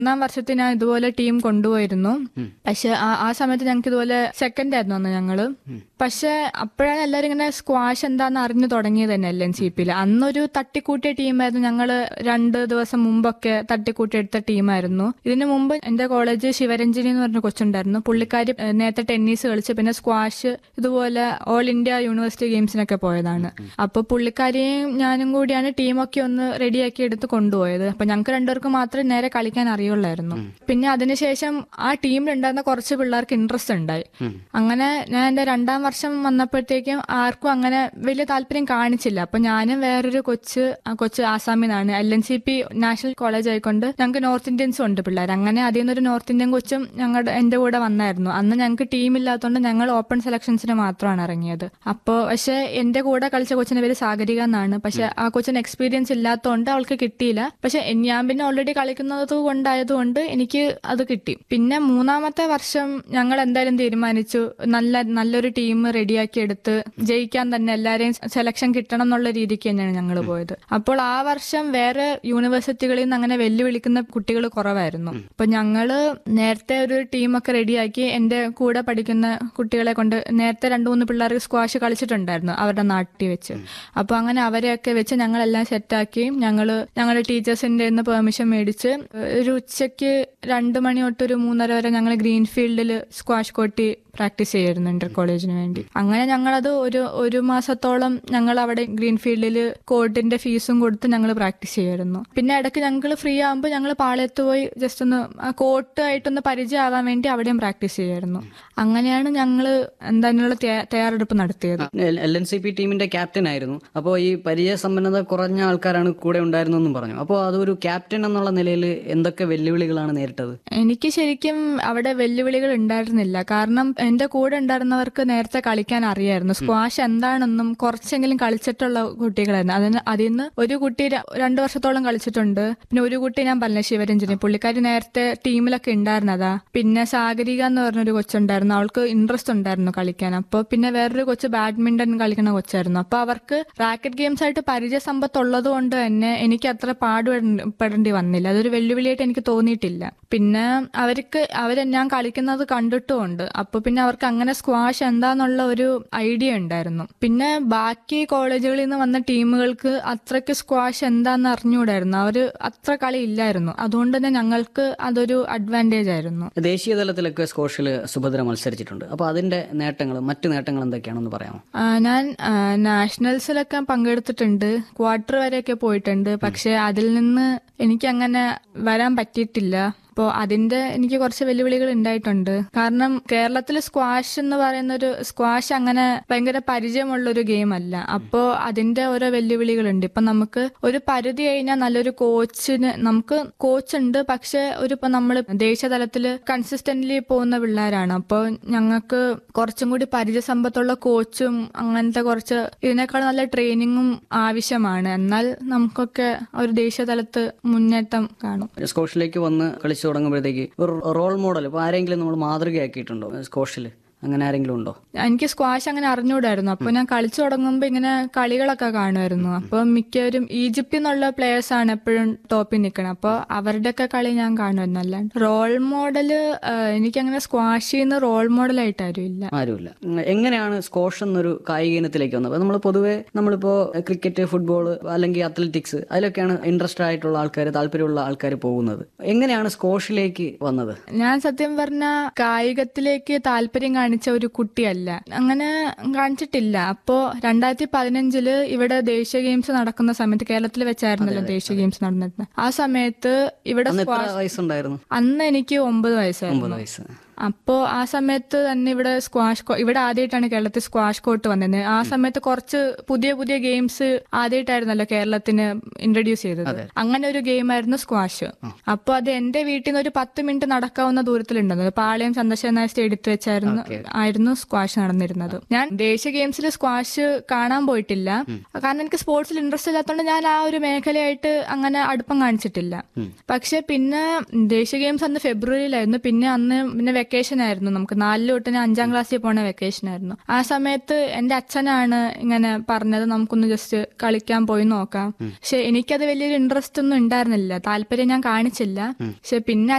ഒന്നാം വർഷത്തിൽ ഞാൻ ഇതുപോലെ ടീം കൊണ്ടുപോയിരുന്നു പക്ഷെ ആ- ആ സമയത്ത് ഞങ്ങൾക്ക് ഇതുപോലെ സെക്കൻഡ് ആയിരുന്നു അന്ന് ഞങ്ങള് പക്ഷെ അപ്പോഴാണ് എല്ലാവരും ഇങ്ങനെ സ്ക്വാഷ് എന്താന്ന് അറിഞ്ഞു തുടങ്ങിയത് തന്നെ എൽ എൻ സി പിയിൽ അന്നൊരു തട്ടിക്കൂട്ടിയ ടീമായിരുന്നു ഞങ്ങള് രണ്ട് ദിവസം മുമ്പൊക്കെ തട്ടിക്കൂട്ടിയെടുത്ത ടീമായിരുന്നു ഇതിനു മുമ്പ് എന്റെ കോളേജ് ശിവരഞ്ജനി എന്ന് പറഞ്ഞ കൊച്ചുണ്ടായിരുന്നു പുള്ളിക്കാരി ഏഹ്, നേരത്തെ ടെന്നീസ് കളിച്ച് പിന്നെ സ്ക്വാഷ് ഇതുപോലെ ഓൾ ഇന്ത്യ യൂണിവേഴ്സിറ്റി ഗെയിംസിനൊക്കെ പോയതാണ് അപ്പൊ പുള്ളിക്കാരിയും ഞാനും കൂടിയാണ് ടീമൊക്കെ ഒന്ന് റെഡിയാക്കി എടുത്ത് കൊണ്ടുപോയത് അപ്പൊ ഞങ്ങൾക്ക് രണ്ടുപേർക്കും മാത്രമേ നേരെ കളിക്കാൻ അറിയുള്ളായിരുന്നു പിന്നെ അതിനുശേഷം ആ ടീമിലുണ്ടായിരുന്ന കുറച്ച് പിള്ളേർക്ക് ഇൻട്രസ്റ്റ് ഉണ്ടായി അങ്ങനെ ഞാൻ എന്റെ രണ്ടാം വർഷം വന്നപ്പോഴത്തേക്കും ആർക്കും അങ്ങനെ വലിയ താല്പര്യം കാണിച്ചില്ല അപ്പൊ ഞാനും വേറൊരു കൊച്ച് ആ കൊച്ച് ആസാമിന്നാണ് L N C P national college ആയിക്കൊണ്ട് ഞങ്ങൾക്ക് നോർത്ത് ഇന്ത്യൻസും ഉണ്ട് പിള്ളേർ അങ്ങനെ അതിൽ നിന്നൊരു നോർത്ത് ഇന്ത്യൻ കൊച്ചും ഞങ്ങളുടെ എന്റെ കൂടെ വന്നായിരുന്നു അന്ന് ഞങ്ങൾക്ക് ടീം ഇല്ലാത്തതുകൊണ്ട് ഞങ്ങൾ ഓപ്പൺ സെലക്ഷൻസിന് മാത്രമാണ് ഇറങ്ങിയത് അപ്പോൾ പക്ഷെ എന്റെ കൂടെ കളിച്ച കൊച്ചിന്റെ പേര് സാഗരിക എന്നാണ് പക്ഷെ ആ കൊച്ചിന് എക്സ്പീരിയൻസ് ഇല്ലാത്തതുകൊണ്ട് അവൾക്ക് കിട്ടിയില്ല പക്ഷെ എൻ- ഞാൻ പിന്നെ ഓൾറെഡി കളിക്കുന്നത് കൊണ്ടായതുകൊണ്ട് എനിക്ക് അത് കിട്ടി പിന്നെ മൂന്നാമത്തെ വർഷം ഞങ്ങൾ എന്തായാലും തീരുമാനിച്ചു നല്ല നല്ലൊരു ടീം റെഡിയാക്കി എടുത്ത് ജയിക്കാൻ തന്നെ എല്ലാരെയും സെലക്ഷൻ കിട്ടണം എന്നുള്ള രീതിക്ക് തന്നെയാണ് ഞങ്ങൾ പോയത് അപ്പോൾ ആ വർഷം വേറെ യൂണിവേഴ്സിറ്റികളിൽ നിന്ന് അങ്ങനെ വെല്ലുവിളിക്കുന്ന കുട്ടികൾ കുറവായിരുന്നു അപ്പൊ ഞങ്ങള് നേരത്തെ ഒരു ടീമൊക്കെ റെഡിയാക്കി എന്റെ കൂടെ പഠിക്കുന്ന കുട്ടികളെ കൊണ്ട് നേരത്തെ രണ്ടു മൂന്ന് പിള്ളേർക്ക് സ്ക്വാഷ് കളിച്ചിട്ടുണ്ടായിരുന്നു അവരുടെ നാട്ടിൽ വെച്ച് അപ്പൊ അങ്ങനെ അവരെയൊക്കെ വെച്ച് ഞങ്ങളെല്ലാം സെറ്റാക്കി ഞങ്ങള് ഞങ്ങളുടെ ടീച്ചേഴ്സിന്റെ നിന്ന് പെർമിഷൻ മേടിച്ച് ഒരു ഉച്ചയ്ക്ക് രണ്ട് മണി തൊട്ട് ഒരു മൂന്നര വരെ ഞങ്ങൾ ഗ്രീൻഫീൽഡിൽ സ്ക്വാഷ് കോട്ടി പ്രാക്ടീസ് ചെയ്യായിരുന്നു ഇന്റർ കോളേജിന് വേണ്ടി അങ്ങനെ ഞങ്ങളത് ഒരു ഒരു മാസത്തോളം ഞങ്ങൾ അവിടെ ഗ്രീൻഫീൽഡിൽ കോർട്ടിന്റെ ഫീസും കൊടുത്ത് ഞങ്ങൾ പ്രാക്ടീസ് ചെയ്യായിരുന്നു പിന്നെ ഇടയ്ക്ക് ഞങ്ങൾ ഫ്രീ ആകുമ്പോൾ ഞങ്ങൾ പാളയത്ത് പോയി ജസ്റ്റ് ഒന്ന് കോർട്ടായിട്ടൊന്ന് പരിചയമാവാൻ വേണ്ടി അവിടെയും പ്രാക്ടീസ് ചെയ്യായിരുന്നു അങ്ങനെയാണ് ഞങ്ങൾ എന്തായാലും തയ്യാറെടുപ്പ് നടത്തിയത് എൽ എൻ സി പി ടീമിന്റെ ക്യാപ്റ്റൻ ആയിരുന്നു അപ്പോൾ ഈ പരിചയസമ്പന്നത കുറഞ്ഞ ആൾക്കാരാണ് കൂടെ ഉണ്ടായിരുന്നെന്നും പറഞ്ഞു അപ്പോൾ അതൊരു ക്യാപ്റ്റൻ എന്നുള്ള നിലയിൽ എന്തൊക്കെ വെല്ലുവിളികളാണ് നേരിട്ടത് എനിക്ക് ശരിക്കും അവിടെ വെല്ലുവിളികൾ ഉണ്ടായിരുന്നില്ല കാരണം എന്റെ കൂടെ ഉണ്ടായിരുന്നവർക്ക് നേരത്തെ കളിക്കാൻ അറിയായിരുന്നു സ്ക്വാഷ് എന്താണെന്നും കുറച്ചെങ്കിലും കളിച്ചിട്ടുള്ള കുട്ടികളായിരുന്നു അതിന് അതിൽ നിന്ന് ഒരു കുട്ടി ര- രണ്ടു വർഷത്തോളം കളിച്ചിട്ടുണ്ട് പിന്നെ ഒരു കുട്ടി ഞാൻ പറഞ്ഞ ശിവരഞ്ജനി പുള്ളിക്കാരി നേരത്തെ ടീമിലൊക്കെ ഉണ്ടായിരുന്നതാ പിന്നെ സാഗരിക എന്ന് പറഞ്ഞൊരു കൊച്ചുണ്ടായിരുന്നു അവൾക്ക് ഇൻട്രസ്റ്റ് ഉണ്ടായിരുന്നു കളിക്കാൻ അപ്പൊ പിന്നെ വേറൊരു കൊച്ച് ബാഡ്മിന്റൺ കളിക്കുന്ന കൊച്ചായിരുന്നു അപ്പൊ അവർക്ക് റാക്കറ്റ് ഗെയിംസ് ആയിട്ട് പരിചയ സമ്പത്ത് ഉള്ളത് കൊണ്ട് തന്നെ എനിക്ക് അത്ര പാടുപെടേണ്ടി വന്നില്ല അതൊരു വെല്ലുവിളിയായിട്ട് എനിക്ക് തോന്നിയിട്ടില്ല പിന്നെ അവർക്ക് അവര് ഞാൻ കളിക്കുന്നത് കണ്ടിട്ടുമുണ്ട് അപ്പൊ പിന്നെ അവർക്ക് അങ്ങനെ സ്ക്വാഷ് എന്താന്നുള്ള ഒരു ഐഡിയ ഉണ്ടായിരുന്നു പിന്നെ ബാക്കി കോളേജുകളിൽ നിന്ന് വന്ന ടീമുകൾക്ക് അത്രയ്ക്ക് സ്ക്വാഷ് എന്താന്ന് അറിഞ്ഞുകൂടായിരുന്നു അവര് അത്ര കളി ഇല്ലായിരുന്നു അതുകൊണ്ട് തന്നെ ഞങ്ങൾക്ക് അതൊരു അഡ്വാൻറ്റേജ് ആയിരുന്നു ദേശീയ തലത്തിലൊക്കെ സ്കോഷിൽ സുഭദ്ര മത്സരിച്ചിട്ടുണ്ട് അപ്പോൾ അതിന്റെ നേട്ടങ്ങൾ മറ്റു നേട്ടങ്ങൾ എന്തൊക്കെയാണെന്ന് പറയാമോ ആ, ഞാൻ ആ, നാഷണൽസിലൊക്കെ പങ്കെടുത്തിട്ടുണ്ട് ക്വാർട്ടർ വരെയൊക്കെ പോയിട്ടുണ്ട് പക്ഷെ അതിൽ നിന്ന് എനിക്ക് അങ്ങനെ വരാൻ പറ്റിയിട്ടില്ല അപ്പോൾ അതിന്റെ എനിക്ക് കുറച്ച് വെല്ലുവിളികൾ ഉണ്ടായിട്ടുണ്ട് കാരണം കേരളത്തിൽ സ്ക്വാഷ് എന്ന് പറയുന്ന ഒരു സ്ക്വാഷ് അങ്ങനെ ഭയങ്കര പരിചയമുള്ള ഒരു ഗെയിം അല്ല അപ്പോൾ അതിന്റെ ഓരോ വെല്ലുവിളികളുണ്ട് ഇപ്പൊ നമുക്ക് ഒരു പരിധി കഴിഞ്ഞാൽ നല്ലൊരു കോച്ചിന് നമുക്ക് കോച്ച് ഉണ്ട് പക്ഷെ ഒരു ഇപ്പൊ നമ്മൾ ദേശീയ തലത്തിൽ കൺസിസ്റ്റന്റ്ലി പോകുന്ന പിള്ളേരാണ് അപ്പോൾ ഞങ്ങൾക്ക് കുറച്ചും കൂടി പരിചയസമ്പത്തുള്ള കോച്ചും അങ്ങനത്തെ കുറച്ച് ഇതിനേക്കാൾ നല്ല ട്രെയിനിങ്ങും ആവശ്യമാണ് എന്നാൽ നമുക്കൊക്കെ ഒരു ദേശീയ തലത്ത് മുന്നേറ്റം കാണും സ്കോഷിലേക്ക് വന്ന് കളിച്ചു തുടങ്ങുമ്പോഴത്തേക്ക് ഒരു റോൾ മോഡൽ ഇപ്പോൾ ആരെങ്കിലും നമ്മൾ മാതൃകയാക്കിയിട്ടുണ്ടോ സ്കോഷിൽ അങ്ങനെ ആരെങ്കിലും ഉണ്ടോ എനിക്ക് സ്ക്വാഷ് അങ്ങനെ അറിഞ്ഞൂടായിരുന്നു അപ്പൊ ഞാൻ കളിച്ചു തുടങ്ങുമ്പോ ഇങ്ങനെ കളികളൊക്കെ കാണുമായിരുന്നു അപ്പൊ മിക്കവരും ഈജിപ്തിൽ നിന്നുള്ള പ്ലേയേഴ്സ് ആണ് എപ്പോഴും ടോപ്പിൽ നിൽക്കണം അപ്പൊ അവരുടെയൊക്കെ കളി ഞാൻ കാണുമായിരുന്നു അല്ലാണ്ട് റോൾ മോഡല് എനിക്കങ്ങനെ സ്ക്വാഷിൽ നിന്ന് റോൾ മോഡലായിട്ട് ആരും ഇല്ല ആരുമില്ല ഉം, എങ്ങനെയാണ് സ്കോഷ് എന്നൊരു കായിക ഇനത്തിലേക്ക് വന്നത് നമ്മൾ പൊതുവേ നമ്മളിപ്പോ ക്രിക്കറ്റ് ഫുട്ബോൾ അല്ലെങ്കിൽ അത്ലറ്റിക്സ് അതിലൊക്കെയാണ് ഇൻട്രസ്റ്റഡ് ആയിട്ടുള്ള ആൾക്കാർ താല്പര്യമുള്ള ആൾക്കാർ പോകുന്നത് എങ്ങനെയാണ് സ്കോഷിലേക്ക് വന്നത് ഞാൻ സത്യം പറഞ്ഞ കായികത്തിലേക്ക് താല്പര്യം കാണിച്ച ഒരു കുട്ടിയല്ല അങ്ങനെ കാണിച്ചിട്ടില്ല അപ്പോ രണ്ടായിരത്തി പതിനഞ്ചില് ഇവിടെ ദേശീയ ഗെയിംസ് നടക്കുന്ന സമയത്ത് കേരളത്തിൽ വെച്ചായിരുന്നല്ലോ ദേശീയ ഗെയിംസ് നടന്നിരുന്നത് ആ സമയത്ത് ഇവിടെ അന്ന് എത്ര സ്ക്വാഷ് വയസ്സുണ്ടായിരുന്നു അന്ന് എനിക്ക് ഒമ്പത് ഒമ്പത് വയസ്സായിരുന്നു വയസ്സ് അപ്പോ ആ സമയത്ത് തന്നെ ഇവിടെ സ്ക്വാഷ് കോ- ഇവിടെ ആദ്യമായിട്ടാണ് കേരളത്തിൽ സ്ക്വാഷ് കോർട്ട് വന്നത് ആ സമയത്ത് കുറച്ച് പുതിയ പുതിയ ഗെയിംസ് ആദ്യമായിട്ടായിരുന്നല്ലോ കേരളത്തിന് ഇൻട്രൊഡ്യൂസ് ചെയ്തത് അങ്ങനെ ഒരു ഗെയിമായിരുന്നു സ്ക്വാഷ് അപ്പൊ അത് എന്റെ വീട്ടിൽ നിന്ന് ഒരു പത്ത് മിനിറ്റ് നടക്കാവുന്ന ദൂരത്തിലുണ്ടായിരുന്നത് പാളയം ചന്ദ്രശേഖര സ്റ്റേഡിയത്തിൽ വെച്ചായിരുന്നു ആയിരുന്നു സ്ക്വാഷ് നടന്നിരുന്നത് ഞാൻ ദേശീയ ഗെയിംസിൽ സ്ക്വാഷ് കാണാൻ പോയിട്ടില്ല കാരണം എനിക്ക് സ്പോർട്സിൽ ഇൻട്രസ്റ്റ് ഇല്ലാത്തതുകൊണ്ട് ഞാൻ ആ ഒരു മേഖലയായിട്ട് അങ്ങനെ അടുപ്പം കാണിച്ചിട്ടില്ല പക്ഷെ പിന്നെ ദേശീയ ഗെയിംസ് അന്ന് ഫെബ്രുവരിയിലായിരുന്നു പിന്നെ അന്ന് പിന്നെ വെക്കേഷൻ ആയിരുന്നു നമുക്ക് നാലിൽ തൊട്ട് ഞാൻ അഞ്ചാം ക്ലാസ്സിൽ പോണ വെക്കേഷൻ ആയിരുന്നു ആ സമയത്ത് എന്റെ അച്ഛനാണ് ഇങ്ങനെ പറഞ്ഞത് നമുക്കൊന്ന് ജസ്റ്റ് കളിക്കാൻ പോയി നോക്കാം പക്ഷെ എനിക്കത് വലിയൊരു ഇൻട്രസ്റ്റ് ഒന്നും ഉണ്ടായിരുന്നില്ല താല്പര്യം ഞാൻ കാണിച്ചില്ല പക്ഷെ പിന്നെ